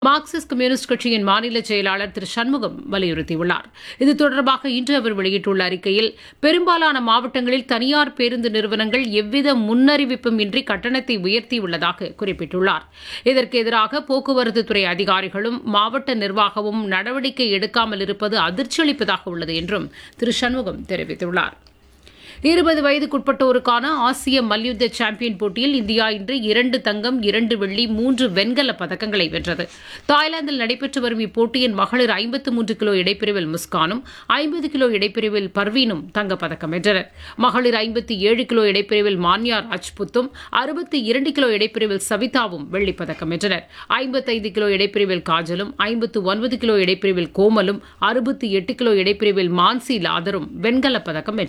Marxist communist கட்சியின் மாநில செயலாளர் திரு சண்முகம் வலியுறுத்தியுள்ளார் இது தொடர்பாக இன்று அவர் வெளியிட்டுள்ள அறிக்கையில் பெரும்பாலான மாவட்டங்களில் தனியார் பேருந்து நிறுவனங்கள் எவ்வித முன்னறிவிப்பும் இன்றி கட்டணத்தை உயர்த்தியுள்ளதாக குறிப்பிட்டுள்ளார் இதற்கு எதிராக போக்குவரத்து துறை அதிகாரிகளும் மாவட்ட நிர்வாகமும் நடவடிக்கை எடுக்காமல் இருப்பது அதிர்ச்சியளிப்பதாக உள்ளது என்றும் திரு சண்முகம் தெரிவித்துள்ளார் இருபது வயதுக்குட்பட்டோருக்கான ஆசிய மல்யுத்த சாம்பியன் போட்டியில் இந்தியா இன்று இரண்டு தங்கம் இரண்டு வெள்ளி மூன்று வெண்கலப் பதக்கங்களை வென்றது தாய்லாந்தில் நடைபெற்று வரும் இப்போட்டியின் மகளிர் ஐம்பத்து மூன்று கிலோ இடைப்பிரிவில் முஸ்கானும் ஐம்பது கிலோ இடைப்பிரிவில் பர்வீனும் தங்கப்பதக்கம் வென்றனர் மகளிர் ஐம்பத்தி ஏழு கிலோ இடைப்பிரிவில் மான்யா ராஜ்புத்தும் அறுபத்தி இரண்டு கிலோ இடைப்பிரிவில் சவிதாவும் வெள்ளிப் பதக்கம் வென்றனர் ஐம்பத்தைந்து கிலோ இடைப்பிரிவில் காஜலும் ஐம்பத்து ஒன்பது கிலோ இடைப்பிரிவில் கோமலும் அறுபத்தி எட்டு கிலோ இடைப்பிரிவில் மான்சி லாதரும் வெண்கலப் பதக்கம் வென்றனர்